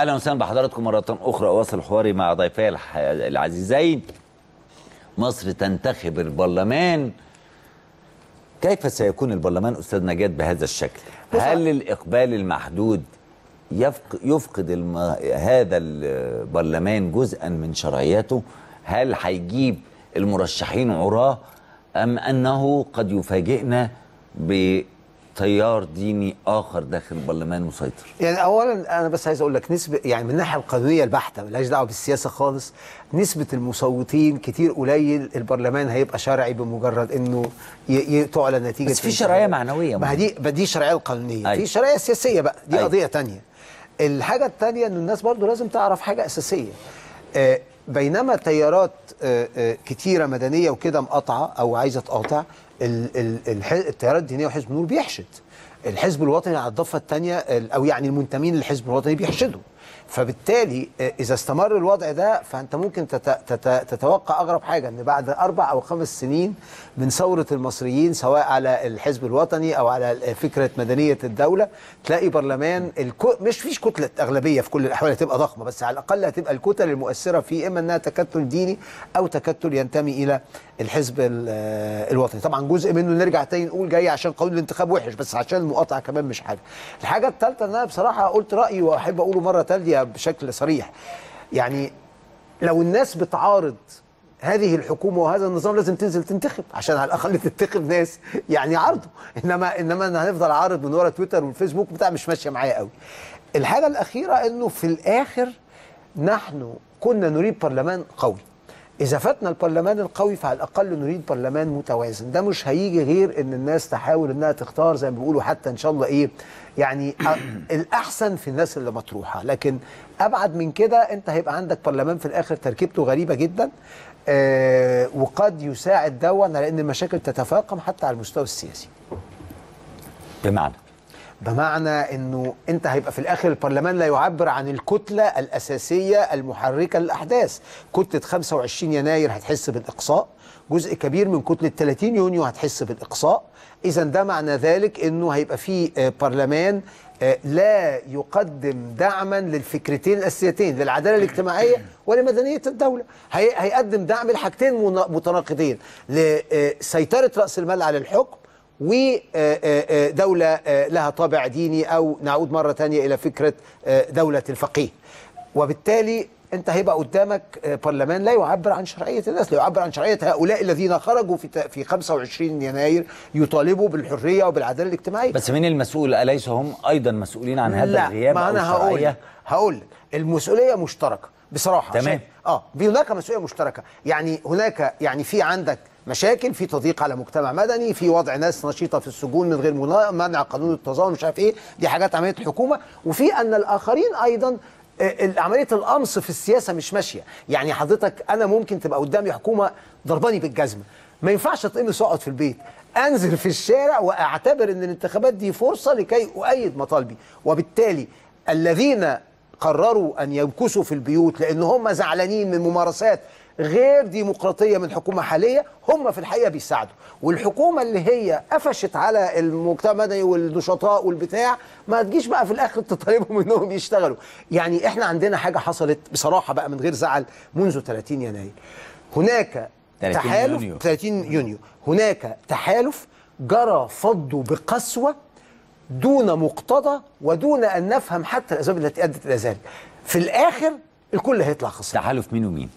اهلا وسهلا بحضراتكم مره اخرى اواصل حواري مع ضيفي الح- العزيزين مصر تنتخب البرلمان كيف سيكون البرلمان استاذ نجاد بهذا الشكل هل الاقبال المحدود يفق يفقد الم... هذا البرلمان جزءا من شرعيته هل هيجيب المرشحين عراه ام انه قد يفاجئنا بتيار ديني اخر داخل البرلمان مسيطر يعني اولا انا بس عايز اقول لك نسبه يعني من الناحيه القانونيه البحته ملهاش دعوه بالسياسه خالص نسبه المصوتين كتير قليل البرلمان هيبقى شرعي بمجرد انه ي- ي- تعلن نتيجه بس في شرعية معنوية ما هي دي ما دي الشرعيه القانونيه أيوة. في شرعيه سياسيه بقى دي أيوة. قضيه تانية الحاجه التانية ان الناس برضو لازم تعرف حاجه اساسيه آه، بينما تيارات آه، آه، كتيره مدنيه وكده مقاطعه او عايزه تقاطع ال- ال- الح- التيارات الدينيه وحزب النور بيحشد الحزب الوطني على الضفه الثانيه او يعني المنتمين للحزب الوطني بيحشدوا فبالتالي آه، اذا استمر الوضع ده فانت ممكن تت- تت- تتوقع اغرب حاجه ان بعد اربع او خمس سنين من ثوره المصريين سواء على الحزب الوطني او على فكره مدنيه الدوله تلاقي برلمان الكو مش فيش كتله اغلبيه في كل الاحوال هتبقى ضخمه بس على الاقل هتبقى الكتل المؤثره فيه اما انها تكتل ديني او تكتل ينتمي الى الحزب ال- آه، الوطني طبعا جزء منه نرجع تاني نقول جاي عشان قانون الانتخاب وحش بس عشان المقاطعه كمان مش حاجه الحاجه الثالثه ان انا بصراحه قلت رايي واحب اقوله مره تاليه بشكل صريح يعني لو الناس بتعارض هذه الحكومه وهذا النظام لازم تنزل تنتخب عشان على الاقل تنتخب ناس يعني عارضوا انما انما انا هنفضل عارض من ورا تويتر والفيسبوك بتاع مش ماشيه معايا قوي الحاجه الاخيره انه في الاخر نحن كنا نريد برلمان قوي إذا فاتنا البرلمان القوي فعلى الأقل نريد برلمان متوازن ده مش هيجي غير إن الناس تحاول إنها تختار زي ما بيقولوا حتى إن شاء الله إيه يعني أ- الأحسن في الناس اللي مطروحة لكن أبعد من كده أنت هيبقى عندك برلمان في الآخر تركيبته غريبة جدا آه وقد يساعد دون على إن المشاكل تتفاقم حتى على المستوى السياسي بمعنى بمعنى انه انت هيبقى في الاخر البرلمان لا يعبر عن الكتله الاساسيه المحركه للاحداث كتله 25 يناير هتحس بالاقصاء جزء كبير من كتله 30 يونيو هتحس بالاقصاء اذا ده معنى ذلك انه هيبقى في آه، برلمان آه، لا يقدم دعما للفكرتين الاساسيتين للعداله الاجتماعيه ولمدنيه الدوله هي- هيقدم دعم لحاجتين منا- متناقضين لسيطره راس المال على الحكم ودولة لها طابع ديني أو نعود مرة تانية إلى فكرة آه، دولة الفقيه وبالتالي أنت هيبقى قدامك آه، برلمان لا يعبر عن شرعية الناس لا يعبر عن شرعية هؤلاء الذين خرجوا في ت- في 25 يناير يطالبوا بالحرية وبالعدالة الاجتماعية بس مين المسؤول اليس هم ايضا مسؤولين عن هذا لا الغياب ما او انا هقول الشرعيه هقول لك المسؤوليه مشتركه بصراحه تمام. عشان- اه في هناك مسؤوليه مشتركه يعني هناك يعني في عندك مشاكل في تضييق على مجتمع مدني في وضع ناس نشيطه في السجون من غير منا- منع قانون التظاهر مش عارف ايه دي حاجات عمليه الحكومه وفي ان الاخرين ايضا آه، عمليه القمص في السياسه مش ماشيه يعني حضرتك انا ممكن تبقى قدامي حكومه ضرباني بالجزمه ما ينفعش اتقمص واقعد في البيت انزل في الشارع واعتبر ان الانتخابات دي فرصه لكي اؤيد مطالبي وبالتالي الذين قرروا ان يمكثوا في البيوت لان هم زعلانين من ممارسات غير ديمقراطيه من حكومه حاليه هم في الحقيقه بيساعدوا والحكومه اللي هي قفشت على المجتمع المدني والنشطاء والبتاع ما تجيش بقى في الاخر تطالبهم انهم يشتغلوا يعني احنا عندنا حاجه حصلت بصراحه بقى من غير زعل منذ 30 يناير هناك 30 تحالف يونيو. 30 يونيو هناك تحالف جرى فضه بقسوه دون مقتضى ودون ان نفهم حتى الاسباب التي ادت الى ذلك في الاخر الكل هيطلع خسران تحالف مين ومين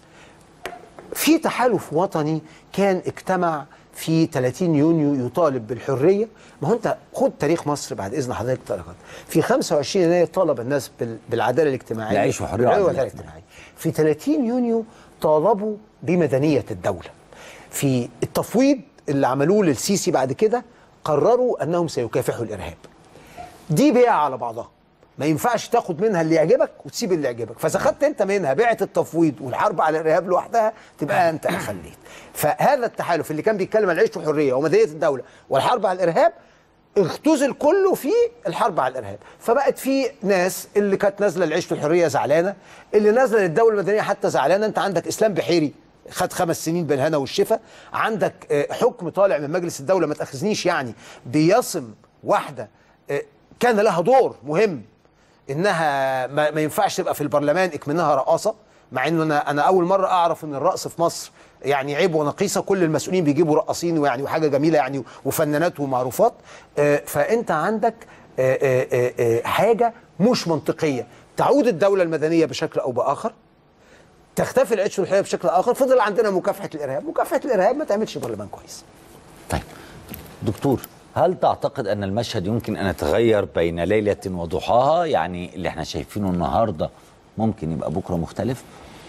في تحالف وطني كان اجتمع في 30 يونيو يطالب بالحريه ما هو انت خد تاريخ مصر بعد اذن حضرتك طارق في 25 يناير طالب الناس بال- بالعداله الاجتماعيه يعيشوا حرية بالعدالة وعدالة الاجتماعيه في 30 يونيو طالبوا بمدنيه الدوله في التفويض اللي عملوه للسيسي بعد كده قرروا انهم سيكافحوا الارهاب دي بيع على بعضها ما ينفعش تاخد منها اللي يعجبك وتسيب اللي يعجبك فاذا خدت انت منها بيعه التفويض والحرب على الارهاب لوحدها تبقى انت اخليت فهذا التحالف اللي كان بيتكلم عن العيش والحريه ومدنيه الدوله والحرب على الارهاب اختزل كله في الحرب على الارهاب فبقت في ناس اللي كانت نازله العيش والحريه زعلانه اللي نازله للدوله المدنيه حتى زعلانه انت عندك اسلام بحيري خد خمس سنين بالهنا والشفا عندك آه، حكم طالع من مجلس الدوله ما تاخذنيش يعني بيصم واحده آه، كان لها دور مهم انها ما, ما ينفعش تبقى في البرلمان اكمنها رقاصه مع انه انا انا اول مره اعرف ان الرقص في مصر يعني عيب ونقيصه كل المسؤولين بيجيبوا رقاصين ويعني وحاجه جميله يعني وفنانات ومعروفات آه، فانت عندك آه، آه، آه، آه، حاجه مش منطقيه تعود الدوله المدنيه بشكل او باخر تختفي العيش والحياه بشكل اخر فضل عندنا مكافحه الارهاب مكافحه الارهاب ما تعملش برلمان كويس طيب دكتور هل تعتقد ان المشهد يمكن ان يتغير بين ليله وضحاها يعني اللي احنا شايفينه النهارده ممكن يبقى بكره مختلف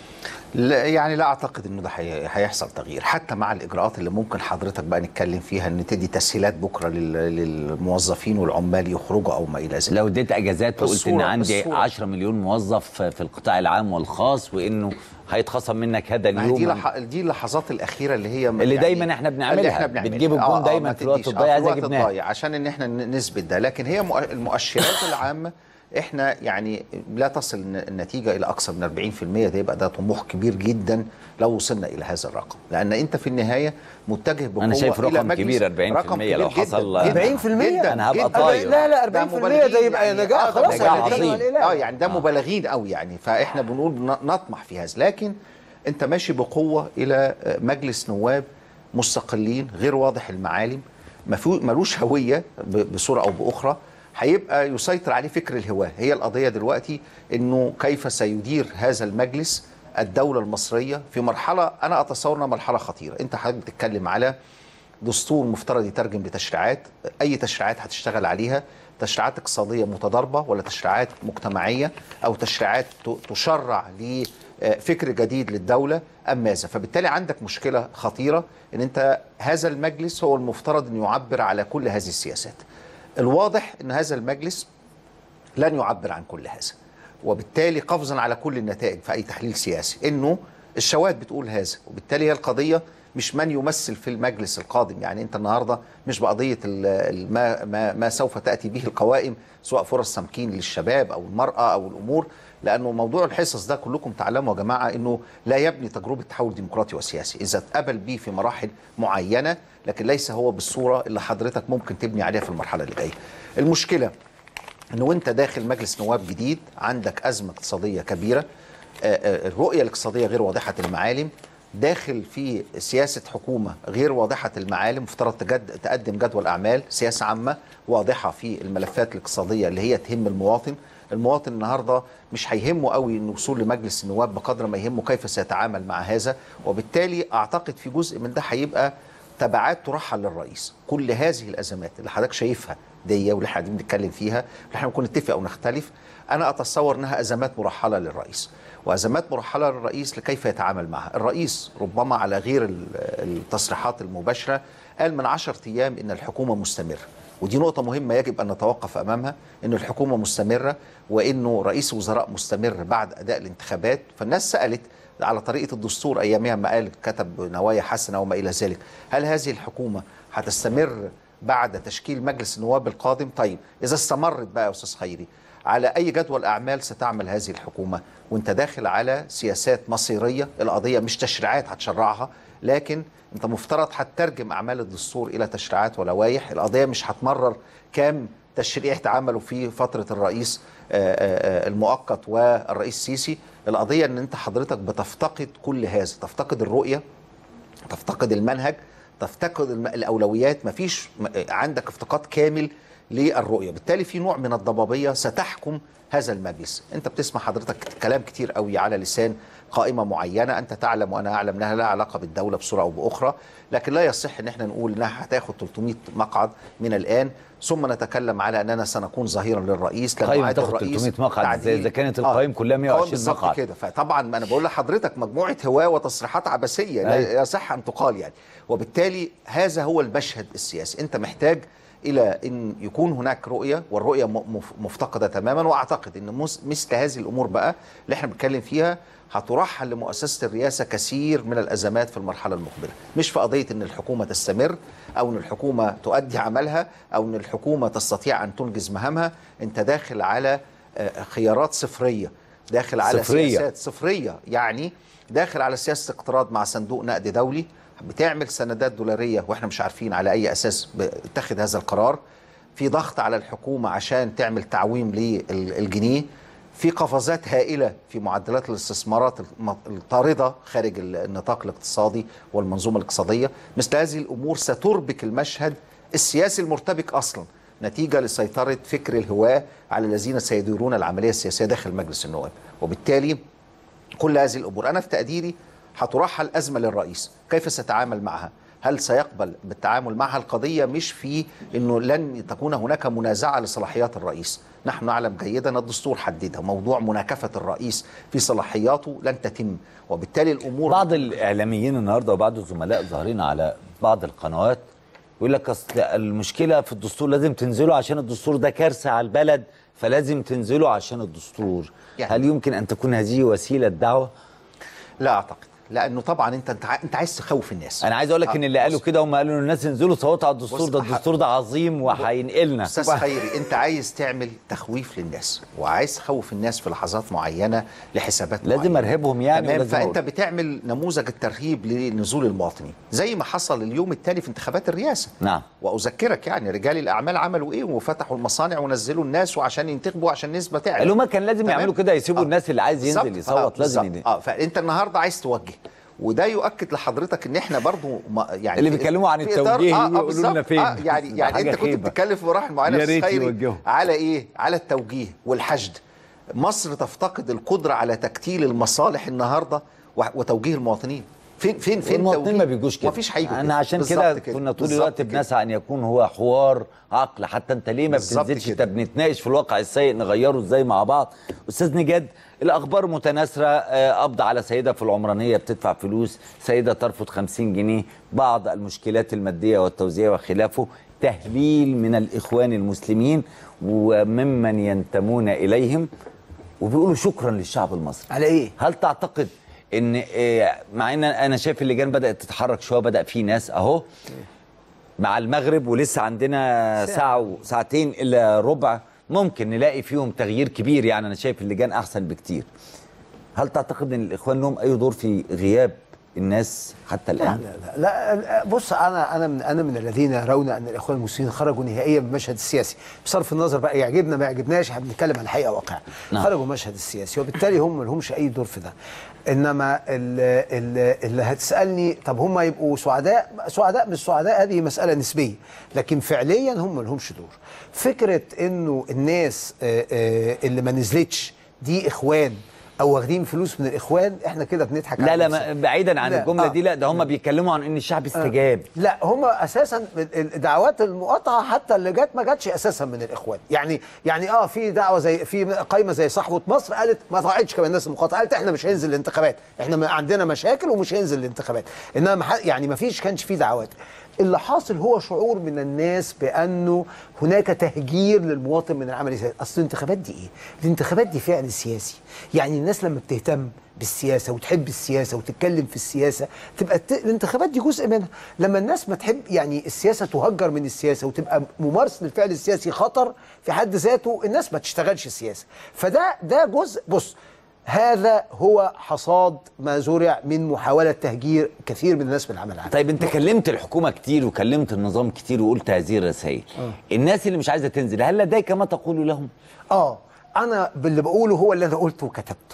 لا يعني لا اعتقد انه ده هي- هيحصل تغيير حتى مع الاجراءات اللي ممكن حضرتك بقى نتكلم فيها ان تدي تسهيلات بكره لل- للموظفين والعمال يخرجوا او ما الى ذلك لو اديت اجازات وقلت ان بالصورة- عندي بالصورة. 10 مليون موظف في القطاع العام والخاص وانه هيتخصم منك هذا ما هي دي اليوم لح... دي اللحظات الاخيره اللي هي اللي دايماً إحنا بنعملها. اللي احنا بنعملها. بتجيب الجون دايماً ما في الوقت تديش. الضايع آه، زي في الوقت جبناه. الضايع عشان ان احنا ن- نثبت ده لكن هي مؤ- المؤشرات العامه احنا يعني لا تصل الن- النتيجه الى اكثر من 40% ده يبقى ده طموح كبير جدا لو وصلنا الى هذا الرقم لان انت في النهايه متجه بقوه أنا شايف إلى رقم مجلس- كبير 40% رقم كبير لو جداً، حصل- جداً 40% جداً أنا هبقى جداً. طاير. لا لا 40% ده يبقى نجاح آه، ده خلاص نجاح يعني عظيم. الإله. اه يعني ده مبالغين قوي يعني فاحنا بنقول ن- نطمح في هذا لكن انت ماشي بقوه الى آه، مجلس نواب مستقلين غير واضح المعالم مفو- ملوش هويه ب- بصوره او باخرى هيبقى يسيطر عليه فكر الهواه هي القضيه دلوقتي انه كيف سيدير هذا المجلس الدوله المصريه في مرحله انا اتصور انها مرحله خطيره انت حضرتك بتتكلم على دستور مفترض يترجم لتشريعات اي تشريعات هتشتغل عليها تشريعات اقتصاديه متضاربه ولا تشريعات مجتمعيه او تشريعات ت- تشرع لفكر جديد للدوله ام ماذا فبالتالي عندك مشكله خطيره ان انت هذا المجلس هو المفترض انه يعبر على كل هذه السياسات الواضح ان هذا المجلس لن يعبر عن كل هذا وبالتالي قفزا على كل النتائج في اي تحليل سياسي انه الشواهد بتقول هذا وبالتالي هي القضيه مش من يمثل في المجلس القادم يعني انت النهارده مش بقضيه ال- ال- ما, ما, ما سوف تاتي به القوائم سواء فرص تمكين للشباب او المراه او الامور لانه موضوع الحصص ده كلكم تعلموا يا جماعه انه لا يبني تجربه تحول ديمقراطي وسياسي اذا اتقبل به في مراحل معينه لكن ليس هو بالصوره اللي حضرتك ممكن تبني عليها في المرحله اللي جايه المشكله ان وانت داخل مجلس نواب جديد عندك ازمه اقتصاديه كبيره آه، آه، الرؤيه الاقتصاديه غير واضحه المعالم داخل في سياسه حكومه غير واضحه المعالم مفترض تجد تقدم جدول اعمال سياسه عامه واضحه في الملفات الاقتصاديه اللي هي تهم المواطن المواطن النهارده مش هيهمه قوي انه وصول لمجلس النواب بقدر ما يهمه كيف سيتعامل مع هذا وبالتالي اعتقد في جزء من ده هيبقى تبعات ترحل للرئيس كل هذه الازمات اللي حضرتك شايفها دي واللي احنا قاعدين بنتكلم فيها اللي احنا ممكن نتفق او نختلف انا اتصور انها ازمات مرحله للرئيس وازمات مرحله للرئيس لكيف يتعامل معها الرئيس ربما على غير ال- التصريحات المباشره قال من عشرة ايام ان الحكومه مستمره ودي نقطة مهمة يجب أن نتوقف أمامها أن الحكومة مستمرة وأنه رئيس وزراء مستمر بعد أداء الانتخابات فالناس سألت على طريقة الدستور أيامها ما قال كتب نوايا حسنة وما إلى ذلك هل هذه الحكومة هتستمر بعد تشكيل مجلس النواب القادم طيب إذا استمرت بقى يا أستاذ خيري على أي جدول أعمال ستعمل هذه الحكومة وانت داخل على سياسات مصيرية القضية مش تشريعات هتشرعها لكن انت مفترض هتترجم أعمال الدستور إلى تشريعات ولوائح القضية مش هتمرر كام تشريع اتعملوا في فترة الرئيس آه، آه، آه، المؤقت والرئيس السيسي القضية ان انت حضرتك بتفتقد كل هذا تفتقد الرؤية تفتقد المنهج تفتقد الم- الاولويات مفيش م- عندك افتقاد كامل للرؤيه بالتالي في نوع من الضبابيه ستحكم هذا المجلس انت بتسمع حضرتك كلام كتير قوي على لسان قائمه معينه انت تعلم وانا اعلم انها لها علاقه بالدوله بصوره او باخرى لكن لا يصح ان احنا نقول انها هتاخد 300 مقعد من الان ثم نتكلم على اننا سنكون ظهيرا للرئيس لما قائمة عاد تاخد 300 مقعد تعديل- إزاي؟ إذا كانت القوائم كلها 120 قوائم بالظبط مقعد. كده فطبعا ما انا بقول لحضرتك مجموعه هواه وتصريحات عبثيه لا أيوة. يصح ان تقال يعني وبالتالي هذا هو المشهد السياسي انت محتاج الى ان يكون هناك رؤيه والرؤيه م- مف- مفتقده تماما واعتقد ان مس- مثل هذه الامور بقى اللي احنا بنتكلم فيها هترحل لمؤسسه الرئاسه كثير من الازمات في المرحله المقبله مش في قضيه ان الحكومه تستمر او ان الحكومه تؤدي عملها او ان الحكومه تستطيع ان تنجز مهامها انت داخل على آه، خيارات صفريه داخل على صفرية. سياسات صفريه يعني داخل على سياسه اقتراض مع صندوق نقد دولي بتعمل سندات دولاريه واحنا مش عارفين على اي اساس بتاخد هذا القرار في ضغط على الحكومه عشان تعمل تعويم للجنيه في قفزات هائله في معدلات الاستثمارات الم- الطارده خارج النطاق الاقتصادي والمنظومه الاقتصاديه مثل هذه الامور ستربك المشهد السياسي المرتبك اصلا نتيجه لسيطره فكر الهواه على الذين سيديرون العمليه السياسيه داخل مجلس النواب وبالتالي كل هذه الامور انا في تقديري هترحل ازمه للرئيس كيف سيتعامل معها هل سيقبل بالتعامل معها القضيه مش في انه لن تكون هناك منازعه لصلاحيات الرئيس نحن نعلم جيدا الدستور حددها موضوع مناكفه الرئيس في صلاحياته لن تتم وبالتالي الامور بعض الاعلاميين النهارده وبعض الزملاء ظاهرين على بعض القنوات يقول لك اصل المشكله في الدستور لازم تنزلوا عشان الدستور ده كارثه على البلد فلازم تنزلوا عشان الدستور يعني- هل يمكن ان تكون هذه وسيله دعوه لا اعتقد لانه طبعا انت انت ع- انت عايز تخوف الناس انا عايز اقول لك آه، ان اللي قالوا بص. كده هم قالوا للناس انزلوا صوتوا على الدستور بص، ده ح- الدستور ده عظيم وهينقلنا استاذ خيري انت عايز تعمل تخويف للناس وعايز تخوف الناس في لحظات معينه لحسابات لازم معينة. ارهبهم يعني تمام ولازم فانت أقول. بتعمل نموذج الترهيب لنزول المواطنين زي ما حصل اليوم التالي في انتخابات الرئاسه نعم. واذكرك يعني رجال الاعمال عملوا ايه وفتحوا المصانع ونزلوا الناس وعشان ينتخبوا عشان نسبه تعلى قالوا ما كان لازم تمام؟ يعملوا كده يسيبوا الناس اللي عايز ينزل بالظبط. يصوت آه، لازم بالظبط. يدي. اه فانت النهارده عايز توجه وده يؤكد لحضرتك ان احنا برضو ما يعني اللي في- بيتكلموا عن في إطار- التوجيه آه، آه، يقولوا لنا بالظبط. فين؟ آه يعني يعني حاجة انت كنت خيبة. بتتكلم في مراحل معينه يا أستاذ ريت خيري يوجهوا. على ايه؟ على التوجيه والحشد مصر تفتقد القدره على تكتيل المصالح النهارده و- وتوجيه المواطنين فين فين فين المواطنين توجيه؟ ما بيجوش كده مفيش هيجوا انا كده. عشان بالظبط كده كنا طول بالظبط الوقت كده. بنسعى ان يكون هو حوار عقل حتى انت ليه ما بالظبط بتنزلش كده. انت بنتناقش في الواقع السيء نغيره ازاي مع بعض استاذ نجاد الاخبار متناثره آه، قبض على سيده في العمرانيه بتدفع فلوس سيده ترفض 50 جنيه بعض المشكلات الماديه والتوزيع وخلافه تهليل من الاخوان المسلمين وممن ينتمون اليهم وبيقولوا شكرا للشعب المصري على ايه؟ هل تعتقد ان آه، مع ان انا شايف اللجان بدات تتحرك شويه بدا في ناس اهو مع المغرب ولسه عندنا ساعه وساعتين الا ربع ممكن نلاقي فيهم تغيير كبير يعني انا شايف اللجان احسن بكتير هل تعتقد ان الاخوان لهم اي دور في غياب الناس حتى لا الان لا, لا, لا بص انا انا من انا من الذين يرون ان الاخوان المسلمين خرجوا نهائيا من المشهد السياسي بصرف النظر بقى يعجبنا ما يعجبناش احنا بنتكلم عن الحقيقه واقع نعم. خرجوا من المشهد السياسي وبالتالي هم ما لهمش اي دور في ده انما اللي, اللي, اللي هتسالني طب هم يبقوا سعداء سعداء مش سعداء هذه مساله نسبيه لكن فعليا هم ما لهمش دور فكره انه الناس آه، آه، اللي ما نزلتش دي اخوان او واخدين فلوس من الاخوان احنا كده بنضحك لا على لا نفسنا. ما- بعيدا عن لا، الجمله آه. دي لا ده هم بيتكلموا عن ان الشعب استجاب لا هم اساسا دعوات المقاطعه حتى اللي جت ما جاتش اساسا من الاخوان يعني يعني اه في دعوه زي في قايمه زي صحوه مصر قالت ما طلعتش كمان الناس المقاطعه قالت احنا مش هننزل الانتخابات احنا ما- عندنا مشاكل ومش هننزل الانتخابات انما ما ح- يعني ما فيش كانش في دعوات اللي حاصل هو شعور من الناس بانه هناك تهجير للمواطن من العمل السياسي اصل الانتخابات دي ايه الانتخابات دي فعل سياسي يعني الناس لما بتهتم بالسياسه وتحب السياسه وتتكلم في السياسه تبقى الت... الانتخابات دي جزء منها لما الناس ما تحب يعني السياسه تهجر من السياسه وتبقى ممارسه الفعل السياسي خطر في حد ذاته الناس ما تشتغلش السياسه فده ده جزء بص هذا هو حصاد ما زرع من محاوله تهجير كثير من الناس من العمل العام طيب انت كلمت الحكومه كتير وكلمت النظام كتير وقلت هذه الرسائل الناس اللي مش عايزه تنزل هل لديك ما تقول لهم اه انا باللي بقوله هو اللي انا قلته وكتبته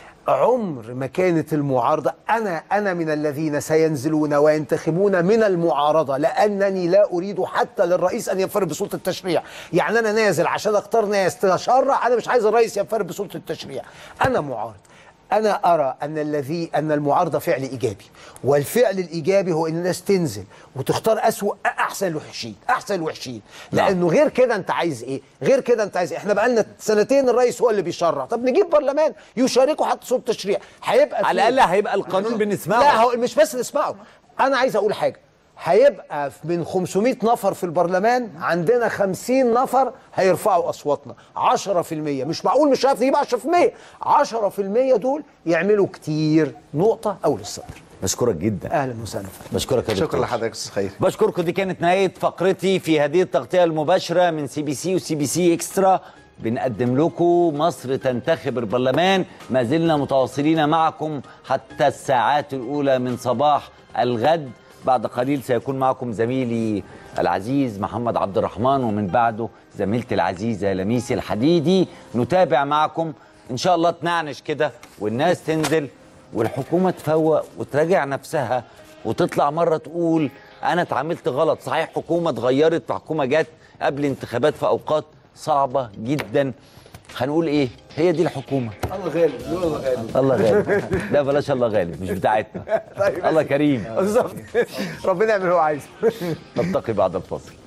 عمر ما كانت المعارضة أنا أنا من الذين سينزلون وينتخبون من المعارضة لأنني لا أريد حتى للرئيس أن ينفرد بسلطة التشريع يعني أنا نازل عشان أختار ناس تشرع أنا مش عايز الرئيس ينفرد بسلطة التشريع أنا معارض أنا أرى أن الذي أن المعارضة فعل إيجابي والفعل الإيجابي هو أن الناس تنزل وتختار أسوأ أحسن الوحشين أحسن الوحشين نعم. لأنه غير كده أنت عايز إيه؟ غير كده أنت عايز إيه؟ إحنا بقالنا سنتين الرئيس هو اللي بيشرع طب نجيب برلمان يشاركوا حتى سلطة التشريع هيبقى على فيه- الاقل هيبقى القانون بنسمعه لا هو مش بس نسمعه أنا عايز أقول حاجة هيبقى من 500 نفر في البرلمان عندنا 50 نفر هيرفعوا اصواتنا 10% مش معقول مش هنعرف نجيب 10% 10% دول يعملوا كتير نقطه اول السطر بشكرك جدا اهلا وسهلا بشكرك يا شكرا دكتور. لحضرتك استاذ خيري بشكركم دي كانت نهايه فقرتي في هذه التغطيه المباشره من سي بي سي وسي بي سي اكسترا بنقدم لكم مصر تنتخب البرلمان ما زلنا متواصلين معكم حتى الساعات الاولى من صباح الغد بعد قليل سيكون معكم زميلي العزيز محمد عبد الرحمن ومن بعده زميلتي العزيزه لميس الحديدي نتابع معكم ان شاء الله تنعنش كده والناس تنزل والحكومه تفوق وتراجع نفسها وتطلع مره تقول انا اتعاملت غلط صحيح حكومه اتغيرت وحكومه جت قبل انتخابات في اوقات صعبه جدا هنقول ايه هي دي الحكومه الله غالب الله غالب الله غالب لا بلاش الله غالب مش بتاعتنا طيب. الله كريم بالظبط ربنا يعمل اللي هو عايزه نلتقي بعد الفاصل